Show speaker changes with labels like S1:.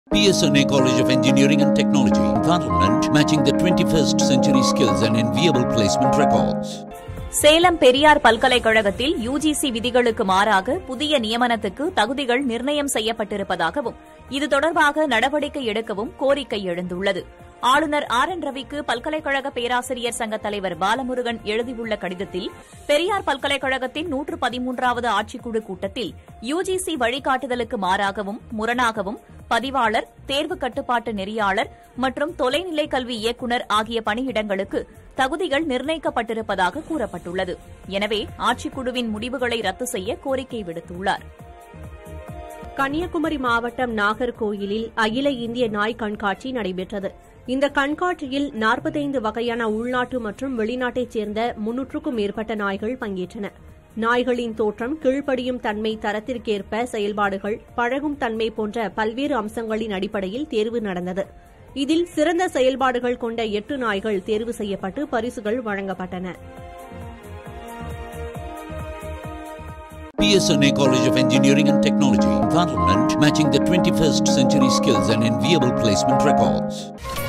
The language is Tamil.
S1: PSNA College of Engineering and Technology, Parliament, matching the 21st century skills and enviable placement records.
S2: Salem Periyar பல்கலைக்கழகத்தில் யுஜிசி விதிகளுக்கு மாறாக புதிய நியமனத்துக்கு தகுதிகள் நிர்ணயம் செய்யப்பட்டிருப்பதாகவும் இது தொடர்பாக நடவடிக்கை எடுக்கவும் கோரிக்கை எழுந்துள்ளது ஆளுநர் ஆர் என் ரவிக்கு பல்கலைக்கழக பேராசிரியர் சங்க தலைவர் பாலமுருகன் எழுதியுள்ள கடிதத்தில் பெரியார் பல்கலைக்கழகத்தின் நூற்று பதிமூன்றாவது ஆட்சிக்குழு கூட்டத்தில் யுஜிசி வழிகாட்டுதலுக்கு மாறாகவும் முரணாகவும் பதிவாளர் தேர்வு கட்டுப்பாட்டு நெறியாளர் மற்றும் தொலைநிலை கல்வி இயக்குநர் ஆகிய பணியிடங்களுக்கு தகுதிகள் நிர்ணயிக்கப்பட்டிருப்பதாக கூறப்பட்டுள்ளது எனவே ஆட்சிக்குழுவின் முடிவுகளை ரத்து செய்ய கோரிக்கை விடுத்துள்ளார்
S3: கன்னியாகுமரி மாவட்டம் நாகர்கோயிலில் அகில இந்திய நாய் கண்காட்சி நடைபெற்றது இந்த கண்காட்சியில் நாற்பத்தைந்து வகையான உள்நாட்டு மற்றும் வெளிநாட்டைச் சேர்ந்த முன்னூற்றுக்கும் மேற்பட்ட நாய்கள் பங்கேற்றன நாய்களின் தோற்றம் கீழ்ப்படியும் தன்மை தரத்திற்கேற்ப செயல்பாடுகள் பழகும் தன்மை போன்ற பல்வேறு அம்சங்களின் அடிப்படையில் தேர்வு நடந்தது இதில் சிறந்த செயல்பாடுகள் கொண்ட எட்டு நாய்கள் தேர்வு செய்யப்பட்டு பரிசுகள் வழங்கப்பட்டன
S1: PSNA College of Engineering and Technology, Parliament, matching the 21st century skills and enviable placement records.